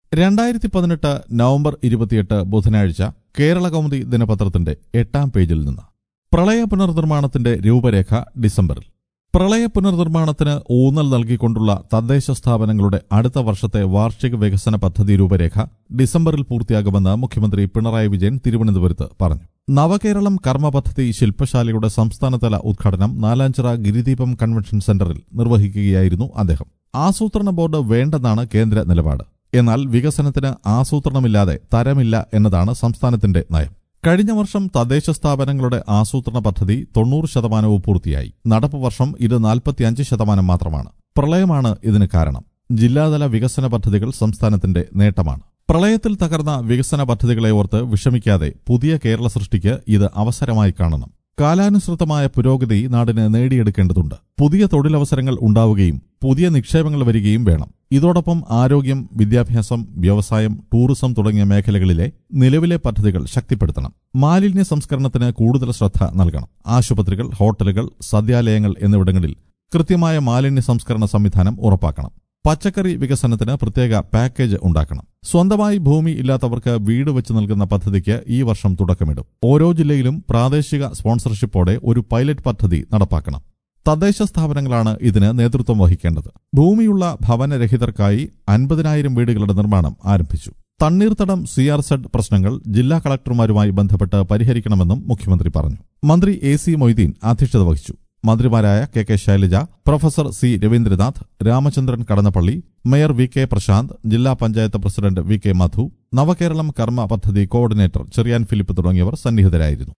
രണ്ടായിരത്തി പതിനെട്ട് നവംബർ ഇരുപത്തിയെട്ട് ബുധനാഴ്ച കേരള കൗമുദി ദിനപത്രത്തിന്റെ എട്ടാം പേജിൽ നിന്ന് പ്രളയ പുനർനിർമ്മാണത്തിന്റെ രൂപരേഖ ഡിസംബറിൽ പ്രളയ പുനർനിർമ്മാണത്തിന് ഊന്നൽ നൽകിക്കൊണ്ടുള്ള തദ്ദേശ സ്ഥാപനങ്ങളുടെ അടുത്ത വർഷത്തെ വാർഷിക വികസന പദ്ധതി രൂപരേഖ ഡിസംബറിൽ പൂർത്തിയാകുമെന്ന് മുഖ്യമന്ത്രി പിണറായി വിജയൻ തിരുവനന്തപുരത്ത് പറഞ്ഞു നവകേരളം കർമ്മ പദ്ധതി ശില്പശാലയുടെ സംസ്ഥാനതല ഉദ്ഘാടനം നാലാഞ്ചിറ ഗിരിദീപം കൺവെൻഷൻ സെന്ററിൽ നിർവഹിക്കുകയായിരുന്നു അദ്ദേഹം ആസൂത്രണ ബോർഡ് വേണ്ടെന്നാണ് കേന്ദ്ര നിലപാട് എന്നാൽ വികസനത്തിന് ആസൂത്രണമില്ലാതെ തരമില്ല എന്നതാണ് സംസ്ഥാനത്തിന്റെ നയം കഴിഞ്ഞ വർഷം തദ്ദേശ സ്ഥാപനങ്ങളുടെ ആസൂത്രണ പദ്ധതി തൊണ്ണൂറ് ശതമാനവും പൂർത്തിയായി നടപ്പ് വർഷം ഇത് നാൽപ്പത്തിയഞ്ച് ശതമാനം മാത്രമാണ് പ്രളയമാണ് ഇതിന് കാരണം ജില്ലാതല വികസന പദ്ധതികൾ സംസ്ഥാനത്തിന്റെ നേട്ടമാണ് പ്രളയത്തിൽ തകർന്ന വികസന പദ്ധതികളെ ഓർത്ത് വിഷമിക്കാതെ പുതിയ കേരള സൃഷ്ടിക്ക് ഇത് അവസരമായി കാണണം കാലാനുസൃതമായ പുരോഗതി നാടിന് നേടിയെടുക്കേണ്ടതുണ്ട് പുതിയ തൊഴിലവസരങ്ങൾ ഉണ്ടാവുകയും പുതിയ നിക്ഷേപങ്ങൾ വരികയും വേണം ഇതോടൊപ്പം ആരോഗ്യം വിദ്യാഭ്യാസം വ്യവസായം ടൂറിസം തുടങ്ങിയ മേഖലകളിലെ നിലവിലെ പദ്ധതികൾ ശക്തിപ്പെടുത്തണം മാലിന്യ സംസ്കരണത്തിന് കൂടുതൽ ശ്രദ്ധ നൽകണം ആശുപത്രികൾ ഹോട്ടലുകൾ സദ്യാലയങ്ങൾ എന്നിവിടങ്ങളിൽ കൃത്യമായ മാലിന്യ സംസ്കരണ സംവിധാനം ഉറപ്പാക്കണം പച്ചക്കറി വികസനത്തിന് പ്രത്യേക പാക്കേജ് ഉണ്ടാക്കണം സ്വന്തമായി ഭൂമി ഇല്ലാത്തവർക്ക് വീട് വെച്ച് നൽകുന്ന പദ്ധതിക്ക് ഈ വർഷം തുടക്കമിടും ഓരോ ജില്ലയിലും പ്രാദേശിക സ്പോൺസർഷിപ്പോടെ ഒരു പൈലറ്റ് പദ്ധതി നടപ്പാക്കണം തദ്ദേശ സ്ഥാപനങ്ങളാണ് ഇതിന് നേതൃത്വം വഹിക്കേണ്ടത് ഭൂമിയുള്ള ഭവനരഹിതർക്കായി അൻപതിനായിരം വീടുകളുടെ നിർമ്മാണം ആരംഭിച്ചു തണ്ണീർത്തടം സി ആർ സെഡ് പ്രശ്നങ്ങൾ ജില്ലാ കളക്ടർമാരുമായി ബന്ധപ്പെട്ട് പരിഹരിക്കണമെന്നും മുഖ്യമന്ത്രി പറഞ്ഞു മന്ത്രി എ സി മൊയ്തീൻ അധ്യക്ഷത വഹിച്ചു മന്ത്രിമാരായ K K Shailaja professor C Raveendranath Ramachandran Kadannappally mayor V K Prasanth ജില്ലാ panchayat president V K Madhu Navakeralam കർമ്മ പദ്ധതി കോർഡിനേറ്റർ ചെറിയാൻ ഫിലിപ്പ് തുടങ്ങിയവർ സന്നിഹിതരായിരുന്നു